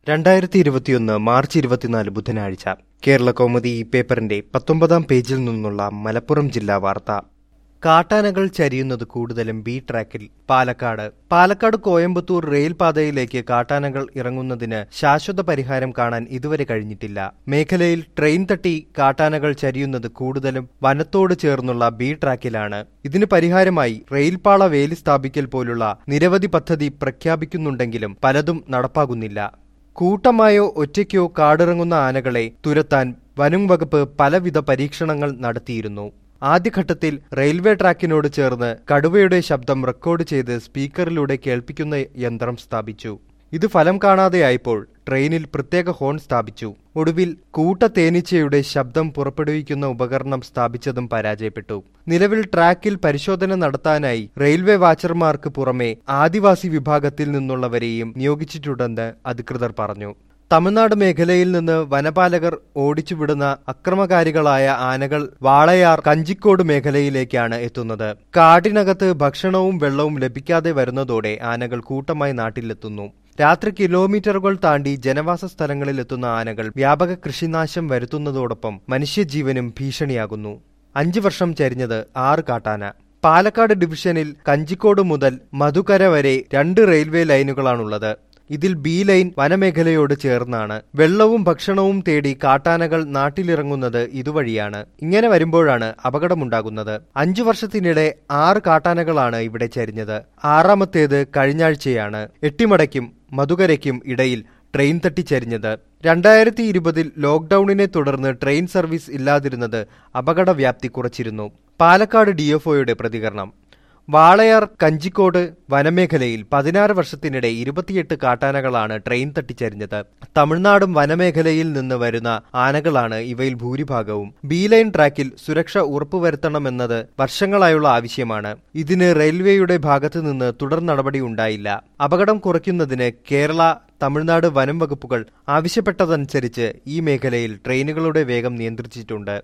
രണ്ടായിരത്തി ഇരുപത്തിയൊന്ന് മാർച്ച് ഇരുപത്തിനാല് ബുധനാഴ്ച കേരള കൗമുദി ഈ പേപ്പറിന്റെ പത്തൊമ്പതാം പേജിൽ നിന്നുള്ള മലപ്പുറം ജില്ലാ വാർത്ത കാട്ടാനകൾ ചരിയുന്നത് കൂടുതലും ബി ട്രാക്കിൽ പാലക്കാട് പാലക്കാട് കോയമ്പത്തൂർ റെയിൽ പാതയിലേക്ക് കാട്ടാനകൾ ഇറങ്ങുന്നതിന് ശാശ്വത പരിഹാരം കാണാൻ ഇതുവരെ കഴിഞ്ഞിട്ടില്ല മേഖലയിൽ ട്രെയിൻ തട്ടി കാട്ടാനകൾ ചരിയുന്നത് കൂടുതലും വനത്തോട് ചേർന്നുള്ള ബി ട്രാക്കിലാണ് ഇതിന് പരിഹാരമായി റെയിൽപാള വേലി സ്ഥാപിക്കൽ പോലുള്ള നിരവധി പദ്ധതി പ്രഖ്യാപിക്കുന്നുണ്ടെങ്കിലും പലതും നടപ്പാകുന്നില്ല കൂട്ടമായോ ഒറ്റയ്ക്കോ കാടിറങ്ങുന്ന ആനകളെ തുരത്താൻ വനം വകുപ്പ് പലവിധ പരീക്ഷണങ്ങൾ നടത്തിയിരുന്നു ആദ്യഘട്ടത്തിൽ റെയിൽവേ ട്രാക്കിനോട് ചേർന്ന് കടുവയുടെ ശബ്ദം റെക്കോർഡ് ചെയ്ത് സ്പീക്കറിലൂടെ കേൾപ്പിക്കുന്ന യന്ത്രം സ്ഥാപിച്ചു ഇത് ഫലം കാണാതെയായപ്പോൾ ട്രെയിനിൽ പ്രത്യേക ഹോൺ സ്ഥാപിച്ചു ഒടുവിൽ കൂട്ട തേനീച്ചയുടെ ശബ്ദം പുറപ്പെടുവിക്കുന്ന ഉപകരണം സ്ഥാപിച്ചതും പരാജയപ്പെട്ടു നിലവിൽ ട്രാക്കിൽ പരിശോധന നടത്താനായി റെയിൽവേ വാച്ചർമാർക്ക് പുറമെ ആദിവാസി വിഭാഗത്തിൽ നിന്നുള്ളവരെയും നിയോഗിച്ചിട്ടുണ്ടെന്ന് അധികൃതർ പറഞ്ഞു തമിഴ്നാട് മേഖലയിൽ നിന്ന് വനപാലകർ ഓടിച്ചുവിടുന്ന അക്രമകാരികളായ ആനകൾ വാളയാർ കഞ്ചിക്കോട് മേഖലയിലേക്കാണ് എത്തുന്നത് കാടിനകത്ത് ഭക്ഷണവും വെള്ളവും ലഭിക്കാതെ വരുന്നതോടെ ആനകൾ കൂട്ടമായി നാട്ടിലെത്തുന്നു രാത്രി കിലോമീറ്ററുകൾ താണ്ടി ജനവാസ സ്ഥലങ്ങളിലെത്തുന്ന ആനകൾ വ്യാപക കൃഷിനാശം വരുത്തുന്നതോടൊപ്പം മനുഷ്യജീവനും ഭീഷണിയാകുന്നു അഞ്ചു വർഷം ചരിഞ്ഞത് ആറ് കാട്ടാന പാലക്കാട് ഡിവിഷനിൽ കഞ്ചിക്കോട് മുതൽ മധുകര വരെ രണ്ട് റെയിൽവേ ലൈനുകളാണുള്ളത് ഇതിൽ ബി ലൈൻ വനമേഖലയോട് ചേർന്നാണ് വെള്ളവും ഭക്ഷണവും തേടി കാട്ടാനകൾ നാട്ടിലിറങ്ങുന്നത് ഇതുവഴിയാണ് ഇങ്ങനെ വരുമ്പോഴാണ് അപകടമുണ്ടാകുന്നത് അഞ്ചു വർഷത്തിനിടെ ആറ് കാട്ടാനകളാണ് ഇവിടെ ചരിഞ്ഞത് ആറാമത്തേത് കഴിഞ്ഞാഴ്ചയാണ് എട്ടിമടയ്ക്കും മധുകരയ്ക്കും ഇടയിൽ ട്രെയിൻ തട്ടിച്ചരിഞ്ഞത് രണ്ടായിരത്തി ഇരുപതിൽ ലോക്ഡൌണിനെ തുടർന്ന് ട്രെയിൻ സർവീസ് ഇല്ലാതിരുന്നത് അപകട വ്യാപ്തി കുറച്ചിരുന്നു പാലക്കാട് ഡിഎഫ്ഒയുടെ പ്രതികരണം വാളയാർ കഞ്ചിക്കോട് വനമേഖലയിൽ പതിനാറ് വർഷത്തിനിടെ ഇരുപത്തിയെട്ട് കാട്ടാനകളാണ് ട്രെയിൻ തട്ടിച്ചരിഞ്ഞത് തമിഴ്നാടും വനമേഖലയിൽ നിന്ന് വരുന്ന ആനകളാണ് ഇവയിൽ ഭൂരിഭാഗവും ബി ലൈൻ ട്രാക്കിൽ സുരക്ഷ ഉറപ്പുവരുത്തണമെന്നത് വർഷങ്ങളായുള്ള ആവശ്യമാണ് ഇതിന് റെയിൽവേയുടെ ഭാഗത്തു നിന്ന് തുടർ നടപടി ഉണ്ടായില്ല അപകടം കുറയ്ക്കുന്നതിന് കേരള തമിഴ്നാട് വനം വകുപ്പുകൾ ആവശ്യപ്പെട്ടതനുസരിച്ച് ഈ മേഖലയിൽ ട്രെയിനുകളുടെ വേഗം നിയന്ത്രിച്ചിട്ടുണ്ട്